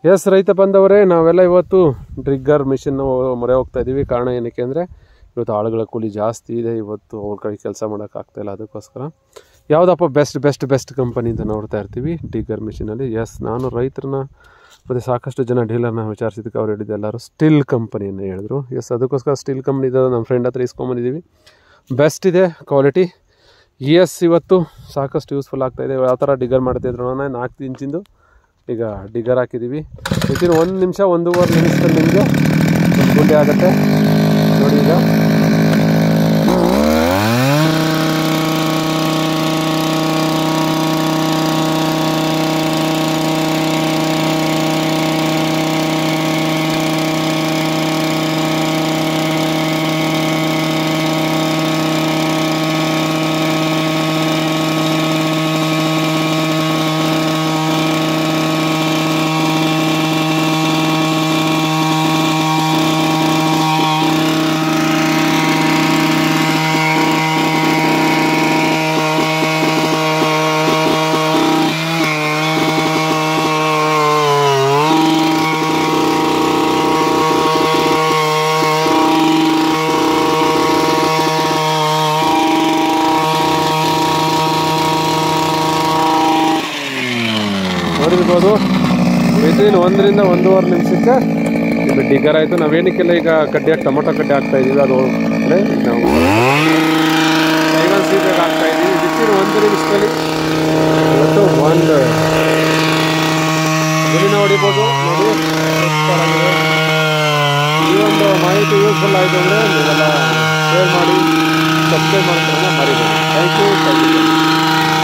S ರೈತ ಬಂದವರೇ ನಾವೆಲ್ಲ ಇವತ್ತು ಡ್ರಿಗ್ಗರ್ ಮಿಷಿನ್ ಮೊರೆ ಹೋಗ್ತಾ ಇದ್ದೀವಿ ಕಾರಣ ಏನಕ್ಕೆ ಅಂದರೆ ಇವತ್ತು ಆಳುಗಳ ಕೂಲಿ ಜಾಸ್ತಿ ಇದೆ ಇವತ್ತು ಅವ್ರ ಕಡೆ ಕೆಲಸ ಮಾಡೋಕ್ಕಾಗ್ತಾಯಿಲ್ಲ ಅದಕ್ಕೋಸ್ಕರ ಯಾವುದಪ್ಪ ಬೆಸ್ಟ್ ಬೆಸ್ಟ್ ಬೆಸ್ಟ್ ಕಂಪನಿ ಅಂತ ನೋಡ್ತಾ ಇರ್ತೀವಿ ಡಿಗ್ಗರ್ ಮಿಷಿನಲ್ಲಿ ಎಸ್ ನಾನು ರೈತರನ್ನ ಮತ್ತು ಸಾಕಷ್ಟು ಜನ ಡೀಲರ್ನ ವಿಚಾರಿಸಿದ್ದಕ್ಕೆ ಅವ್ರು ಹೇಳಿದ್ದು ಎಲ್ಲರೂ ಸ್ಟಿಲ್ ಕಂಪನಿಯನ್ನು ಹೇಳಿದ್ರು ಎಸ್ ಅದಕ್ಕೋಸ್ಕರ ಸ್ಟಿಲ್ ಕಂಪ್ನಿ ಇದೆ ನಮ್ಮ ಫ್ರೆಂಡ್ ಹತ್ರ ಇಸ್ಕೊಂಬಂದಿದ್ದೀವಿ ಬೆಸ್ಟ್ ಇದೆ ಕ್ವಾಲಿಟಿ ಎಸ್ ಇವತ್ತು ಸಾಕಷ್ಟು ಯೂಸ್ಫುಲ್ ಆಗ್ತಾಯಿದೆ ಯಾವ ಥರ ಡಿಗರ್ ಮಾಡ್ತಾಯಿದ್ರು ನಾನು ನಾಲ್ಕು ಇಂಚಿಂದು ಈಗ ಡಿಗರ್ ಹಾಕಿದ್ದೀವಿ ವಿತಿನ್ ಒಂದು ನಿಮಿಷ ಒಂದೂವರೆ ನಿಮಿಷದಲ್ಲಿ ನಿಮಗೆ ಒಂದು ಗುಂಡಿ ಆಗುತ್ತೆ ನೋಡಿ ಈಗ ನೋಡಿರ್ಬೋದು ವಿತಿನ್ ಒಂದರಿಂದ ಒಂದೂವರೆ ನಿಮಿಷಕ್ಕೆ ಇದು ಡಿಗರ್ ಆಯಿತು ನಾವೇನಕ್ಕೆಲ್ಲ ಈಗ ಕಡ್ಡಿಯಾಗಿ ಟೊಮೊಟೊ ಕಡ್ಡಿ ಹಾಕ್ತಾ ಇದೀವಿ ಅದು ಅಂದರೆ ನಾವು ಸೈವನ್ ಸೀದಾಗ ಹಾಕ್ತಾ ಇದೀವಿ ವಿತಿನ್ ಒಂದು ನಿಮಿಷದಲ್ಲಿ ಇವತ್ತು ಒಂದು ಗುರಿನ ಹೊಡಿಬೋದು ನೋಡಿ ಸೂಪರ್ ಆಗಿದೆ ಈ ಒಂದು ಮಾಹಿತಿ ಯೂಸ್ಫುಲ್ ಆಯಿತು ಅಂದರೆ ನೀವೆಲ್ಲ ಶೇರ್ ಮಾಡಿ ಸಬ್ಸ್ಕ್ರೈಬ್ ಮಾಡ್ಕೊಳ್ಳೋಣ ಮರಿಬೇಡಿ ಥ್ಯಾಂಕ್ ಯು ಥ್ಯಾಂಕ್ ಯು